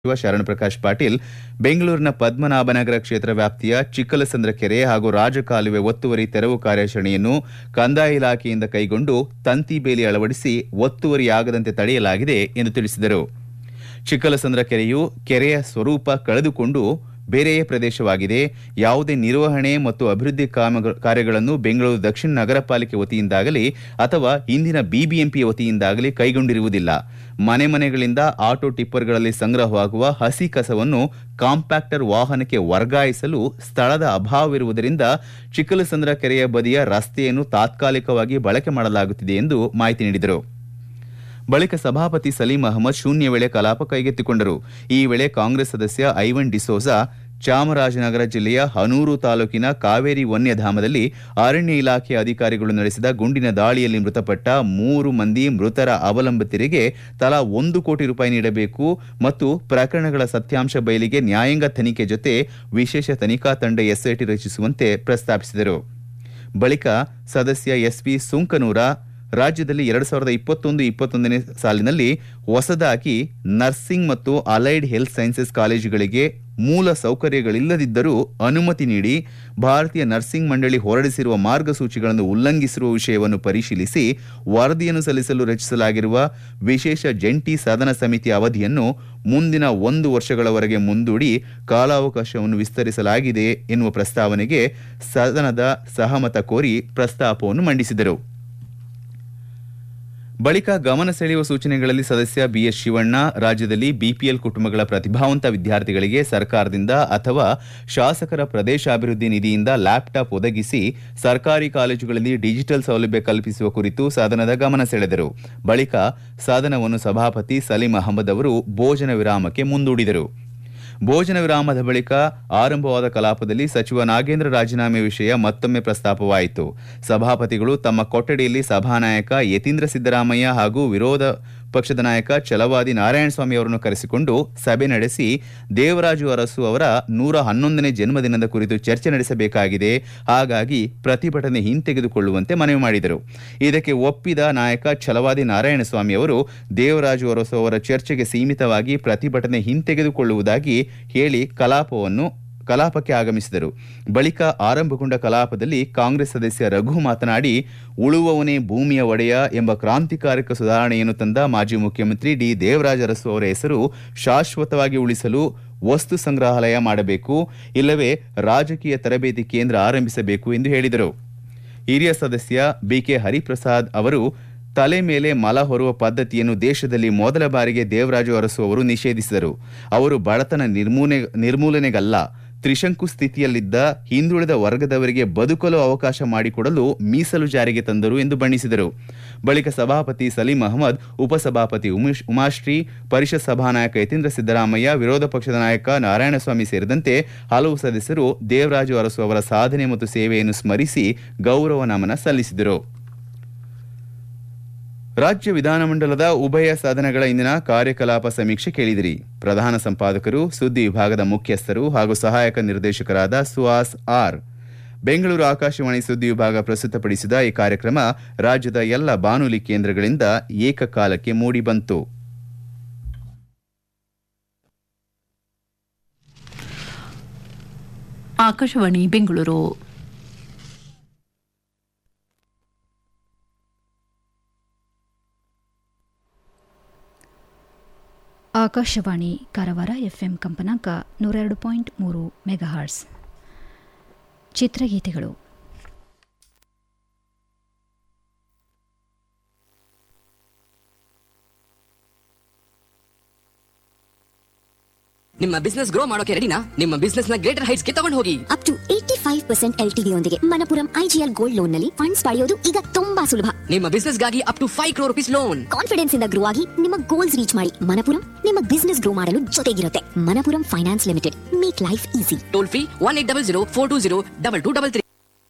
ಸಚಿವ ಶರಣ್ ಪ್ರಕಾಶ್ ಪಾಟೀಲ್ ಬೆಂಗಳೂರಿನ ಪದ್ಮನಾಭನಗರ ಕ್ಷೇತ್ರ ವ್ಯಾಪ್ತಿಯ ಚಿಕ್ಕಲಸಂದ್ರ ಕೆರೆ ಹಾಗೂ ರಾಜಕಾಲುವೆ ಒತ್ತುವರಿ ತೆರವು ಕಾರ್ಯಾಚರಣೆಯನ್ನು ಕಂದಾಯ ಇಲಾಖೆಯಿಂದ ಕೈಗೊಂಡು ತಂತಿ ಬೇಲಿ ಅಳವಡಿಸಿ ಒತ್ತುವರಿಯಾಗದಂತೆ ತಡೆಯಲಾಗಿದೆ ಎಂದು ತಿಳಿಸಿದರು ಚಿಕ್ಕಲಸಂದ್ರ ಕೆರೆಯು ಕೆರೆಯ ಸ್ವರೂಪ ಕಳೆದುಕೊಂಡು ಬೇರೆಯೇ ಪ್ರದೇಶವಾಗಿದೆ ಯಾವುದೇ ನಿರ್ವಹಣೆ ಮತ್ತು ಅಭಿವೃದ್ಧಿ ಕಾಮ- ಕಾರ್ಯಗಳನ್ನು ಬೆಂಗಳೂರು ದಕ್ಷಿಣ ನಗರ ಪಾಲಿಕೆ ವತಿಯಿಂದಾಗಲಿ ಅಥವಾ ಇಂದಿನ ಬಿಬಿಎಂಪಿ ವತಿಯಿಂದಾಗಲಿ ಕೈಗೊಂಡಿರುವುದಿಲ್ಲ ಮನೆ ಮನೆಗಳಿಂದ ಆಟೋ ಟಿಪ್ಪರ್ಗಳಲ್ಲಿ ಸಂಗ್ರಹವಾಗುವ ಹಸಿ ಕಸವನ್ನು ಕಾಂಪ್ಯಾಕ್ಟರ್ ವಾಹನಕ್ಕೆ ವರ್ಗಾಯಿಸಲು ಸ್ಥಳದ ಅಭಾವವಿರುವುದರಿಂದ ಚಿಕ್ಕಲಸಂದ್ರ ಕೆರೆಯ ಬದಿಯ ರಸ್ತೆಯನ್ನು ತಾತ್ಕಾಲಿಕವಾಗಿ ಬಳಕೆ ಮಾಡಲಾಗುತ್ತಿದೆ ಎಂದು ಮಾಹಿತಿ ನೀಡಿದರು ಬಳಿಕ ಸಭಾಪತಿ ಸಲೀಂ ಅಹಮದ್ ಶೂನ್ಯ ವೇಳೆ ಕಲಾಪ ಕೈಗೆತ್ತಿಕೊಂಡರು ಈ ವೇಳೆ ಕಾಂಗ್ರೆಸ್ ಸದಸ್ಯ ಐವನ್ ಡಿಸೋಜಾ ಚಾಮರಾಜನಗರ ಜಿಲ್ಲೆಯ ಹನೂರು ತಾಲೂಕಿನ ಕಾವೇರಿ ವನ್ಯಧಾಮದಲ್ಲಿ ಅರಣ್ಯ ಇಲಾಖೆ ಅಧಿಕಾರಿಗಳು ನಡೆಸಿದ ಗುಂಡಿನ ದಾಳಿಯಲ್ಲಿ ಮೃತಪಟ್ಟ ಮೂರು ಮಂದಿ ಮೃತರ ಅವಲಂಬಿತರಿಗೆ ತಲಾ ಒಂದು ಕೋಟಿ ರೂಪಾಯಿ ನೀಡಬೇಕು ಮತ್ತು ಪ್ರಕರಣಗಳ ಸತ್ಯಾಂಶ ಬಯಲಿಗೆ ನ್ಯಾಯಾಂಗ ತನಿಖೆ ಜೊತೆ ವಿಶೇಷ ತನಿಖಾ ತಂಡ ಎಸ್ಐಟಿ ರಚಿಸುವಂತೆ ಪ್ರಸ್ತಾಪಿಸಿದರು ಬಳಿಕ ಸದಸ್ಯ ಎಸ್ಪಿ ಸುಂಕನೂರ ರಾಜ್ಯದಲ್ಲಿ ಎರಡ್ ಸಾವಿರದ ಇಪ್ಪತ್ತೊಂದು ಇಪ್ಪತ್ತೊಂದನೇ ಸಾಲಿನಲ್ಲಿ ಹೊಸದಾಗಿ ನರ್ಸಿಂಗ್ ಮತ್ತು ಅಲೈಡ್ ಹೆಲ್ತ್ ಸೈನ್ಸಸ್ ಕಾಲೇಜುಗಳಿಗೆ ಮೂಲ ಸೌಕರ್ಯಗಳಿಲ್ಲದಿದ್ದರೂ ಅನುಮತಿ ನೀಡಿ ಭಾರತೀಯ ನರ್ಸಿಂಗ್ ಮಂಡಳಿ ಹೊರಡಿಸಿರುವ ಮಾರ್ಗಸೂಚಿಗಳನ್ನು ಉಲ್ಲಂಘಿಸಿರುವ ವಿಷಯವನ್ನು ಪರಿಶೀಲಿಸಿ ವರದಿಯನ್ನು ಸಲ್ಲಿಸಲು ರಚಿಸಲಾಗಿರುವ ವಿಶೇಷ ಜಂಟಿ ಸದನ ಸಮಿತಿ ಅವಧಿಯನ್ನು ಮುಂದಿನ ಒಂದು ವರ್ಷಗಳವರೆಗೆ ಮುಂದೂಡಿ ಕಾಲಾವಕಾಶವನ್ನು ವಿಸ್ತರಿಸಲಾಗಿದೆ ಎನ್ನುವ ಪ್ರಸ್ತಾವನೆಗೆ ಸದನದ ಸಹಮತ ಕೋರಿ ಪ್ರಸ್ತಾಪವನ್ನು ಮಂಡಿಸಿದರು ಬಳಿಕ ಗಮನ ಸೆಳೆಯುವ ಸೂಚನೆಗಳಲ್ಲಿ ಸದಸ್ಯ ಬಿಎಸ್ ಶಿವಣ್ಣ ರಾಜ್ಯದಲ್ಲಿ ಬಿಪಿಎಲ್ ಕುಟುಂಬಗಳ ಪ್ರತಿಭಾವಂತ ವಿದ್ಯಾರ್ಥಿಗಳಿಗೆ ಸರ್ಕಾರದಿಂದ ಅಥವಾ ಶಾಸಕರ ಪ್ರದೇಶಾಭಿವೃದ್ಧಿ ನಿಧಿಯಿಂದ ಲ್ಯಾಪ್ಟಾಪ್ ಒದಗಿಸಿ ಸರ್ಕಾರಿ ಕಾಲೇಜುಗಳಲ್ಲಿ ಡಿಜಿಟಲ್ ಸೌಲಭ್ಯ ಕಲ್ಪಿಸುವ ಕುರಿತು ಸದನದ ಗಮನ ಸೆಳೆದರು ಬಳಿಕ ಸದನವನ್ನು ಸಭಾಪತಿ ಸಲೀಂ ಅಹಮದ್ ಅವರು ಭೋಜನ ವಿರಾಮಕ್ಕೆ ಮುಂದೂಡಿದರು ಭೋಜನ ವಿರಾಮದ ಬಳಿಕ ಆರಂಭವಾದ ಕಲಾಪದಲ್ಲಿ ಸಚಿವ ನಾಗೇಂದ್ರ ರಾಜೀನಾಮೆ ವಿಷಯ ಮತ್ತೊಮ್ಮೆ ಪ್ರಸ್ತಾಪವಾಯಿತು ಸಭಾಪತಿಗಳು ತಮ್ಮ ಕೊಠಡಿಯಲ್ಲಿ ಸಭಾನಾಯಕ ಯತೀಂದ್ರ ಸಿದ್ದರಾಮಯ್ಯ ಹಾಗೂ ವಿರೋಧ ಪಕ್ಷದ ನಾಯಕ ಛಲವಾದಿ ನಾರಾಯಣಸ್ವಾಮಿ ಅವರನ್ನು ಕರೆಸಿಕೊಂಡು ಸಭೆ ನಡೆಸಿ ದೇವರಾಜು ಅರಸು ಅವರ ನೂರ ಹನ್ನೊಂದನೇ ಜನ್ಮದಿನದ ಕುರಿತು ಚರ್ಚೆ ನಡೆಸಬೇಕಾಗಿದೆ ಹಾಗಾಗಿ ಪ್ರತಿಭಟನೆ ಹಿಂತೆಗೆದುಕೊಳ್ಳುವಂತೆ ಮನವಿ ಮಾಡಿದರು ಇದಕ್ಕೆ ಒಪ್ಪಿದ ನಾಯಕ ಛಲವಾದಿ ನಾರಾಯಣಸ್ವಾಮಿ ಅವರು ದೇವರಾಜು ಅರಸು ಅವರ ಚರ್ಚೆಗೆ ಸೀಮಿತವಾಗಿ ಪ್ರತಿಭಟನೆ ಹಿಂತೆಗೆದುಕೊಳ್ಳುವುದಾಗಿ ಹೇಳಿ ಕಲಾಪವನ್ನು ಕಲಾಪಕ್ಕೆ ಆಗಮಿಸಿದರು ಬಳಿಕ ಆರಂಭಗೊಂಡ ಕಲಾಪದಲ್ಲಿ ಕಾಂಗ್ರೆಸ್ ಸದಸ್ಯ ರಘು ಮಾತನಾಡಿ ಉಳುವವನೇ ಭೂಮಿಯ ಒಡೆಯ ಎಂಬ ಕ್ರಾಂತಿಕಾರಕ ಸುಧಾರಣೆಯನ್ನು ತಂದ ಮಾಜಿ ಮುಖ್ಯಮಂತ್ರಿ ಡಿ ದೇವರಾಜ ಅರಸು ಅವರ ಹೆಸರು ಶಾಶ್ವತವಾಗಿ ಉಳಿಸಲು ವಸ್ತು ಸಂಗ್ರಹಾಲಯ ಮಾಡಬೇಕು ಇಲ್ಲವೇ ರಾಜಕೀಯ ತರಬೇತಿ ಕೇಂದ್ರ ಆರಂಭಿಸಬೇಕು ಎಂದು ಹೇಳಿದರು ಹಿರಿಯ ಸದಸ್ಯ ಬಿಕೆ ಹರಿಪ್ರಸಾದ್ ಅವರು ತಲೆ ಮೇಲೆ ಮಲ ಹೊರುವ ಪದ್ಧತಿಯನ್ನು ದೇಶದಲ್ಲಿ ಮೊದಲ ಬಾರಿಗೆ ದೇವರಾಜು ಅರಸು ಅವರು ನಿಷೇಧಿಸಿದರು ಅವರು ಬಡತನ ನಿರ್ಮೂಲನೆ ನಿರ್ಮೂಲನೆಗಲ್ಲ ತ್ರಿಶಂಕು ಸ್ಥಿತಿಯಲ್ಲಿದ್ದ ಹಿಂದುಳಿದ ವರ್ಗದವರಿಗೆ ಬದುಕಲು ಅವಕಾಶ ಮಾಡಿಕೊಡಲು ಮೀಸಲು ಜಾರಿಗೆ ತಂದರು ಎಂದು ಬಣ್ಣಿಸಿದರು ಬಳಿಕ ಸಭಾಪತಿ ಸಲೀಂ ಅಹಮದ್ ಉಪಸಭಾಪತಿ ಉಮೇಶ್ ಉಮಾಶ್ರೀ ಪರಿಷತ್ ಸಭಾನಾಯಕ ಯತೀಂದ್ರ ಸಿದ್ದರಾಮಯ್ಯ ವಿರೋಧ ಪಕ್ಷದ ನಾಯಕ ನಾರಾಯಣಸ್ವಾಮಿ ಸೇರಿದಂತೆ ಹಲವು ಸದಸ್ಯರು ದೇವರಾಜು ಅರಸು ಅವರ ಸಾಧನೆ ಮತ್ತು ಸೇವೆಯನ್ನು ಸ್ಮರಿಸಿ ಗೌರವ ನಮನ ಸಲ್ಲಿಸಿದರು ರಾಜ್ಯ ವಿಧಾನಮಂಡಲದ ಉಭಯ ಸದನಗಳ ಇಂದಿನ ಕಾರ್ಯಕಲಾಪ ಸಮೀಕ್ಷೆ ಕೇಳಿದಿರಿ ಪ್ರಧಾನ ಸಂಪಾದಕರು ಸುದ್ದಿ ವಿಭಾಗದ ಮುಖ್ಯಸ್ಥರು ಹಾಗೂ ಸಹಾಯಕ ನಿರ್ದೇಶಕರಾದ ಸುಹಾಸ್ ಆರ್ ಬೆಂಗಳೂರು ಆಕಾಶವಾಣಿ ಸುದ್ದಿ ವಿಭಾಗ ಪ್ರಸ್ತುತಪಡಿಸಿದ ಈ ಕಾರ್ಯಕ್ರಮ ರಾಜ್ಯದ ಎಲ್ಲ ಬಾನುಲಿ ಕೇಂದ್ರಗಳಿಂದ ಏಕಕಾಲಕ್ಕೆ ಮೂಡಿಬಂತು ಆಕಾಶವಾಣಿ ಬೆಂಗಳೂರು ಆಕಾಶವಾಣಿ ಕಾರವಾರ ಎಫ್ಎಂ ಕಂಪನಾಂಕ ನೂರೆರಡು ಪಾಯಿಂಟ್ ಮೂರು ಮೆಗಾಹಾರ್ಸ್ ಚಿತ್ರಗೀತೆಗಳು ನಿಮ್ಮ ಬಿಸ್ನೆಸ್ ಗ್ರೋ ಮಾಡೋಕೆ ರೆಡಿನಾ ನಿಮ್ಮ ಬಿಸ್ನೆಸ್ ನ ಗ್ರೇಟರ್ ಹೈಟ್ಸ್ ಗೆ ತಗೊಂಡು ಹೋಗಿ up to eighty five percent L T ಯೊಂದಿಗೆ ಮನಪುರಂ ಐಜಿಎಲ್ ಗೋಲ್ಡ್ ಲೋನ್ ನಲ್ಲಿ ಫಂಡ್ಸ್ ಪಡೆಯೋದು ಈಗ ತುಂಬಾ ಸುಲಭ ನಿಮ್ಮ ಬಿಸ್ನೆಸ್ ಗಾಗಿ up to five crore rupees loan confidence ಇಂದ ಗ್ರೋ ಆಗಿ ನಿಮ್ಮ ಗೋಲ್ಸ್ ರೀಚ್ ಮಾಡಿ ಮನಪುರಂ ನಿಮ್ಮ ಬಿಸ್ನೆಸ್ ಗ್ರೋ ಮಾಡಲು ಜೊತೆಗಿರುತ್ತೆ Manappuram finance limited make life easy toll free one eight double zero four two zero double two double three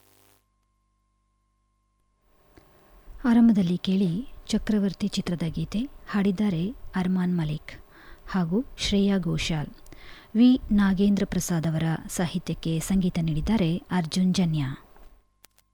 ಆರಂಭದಲ್ಲಿ ಕೇಳಿ ಚಕ್ರವರ್ತಿ ಚಿತ್ರದ ಗೀತೆ ಹಾಡಿದ್ದಾರೆ ಅರ್ಮಾನ್ ಮಲಿಕ್ ಹಾಗೂ ಶ್ರೇಯಾ ಘೋಷಾಲ್ ವಿ ನಾಗೇಂದ್ರ ಪ್ರಸಾದ್ ಅವರ ಸಾಹಿತ್ಯಕ್ಕೆ ಸಂಗೀತ ನೀಡಿದ್ದಾರೆ ಅರ್ಜುನ್ ಜನ್ಯ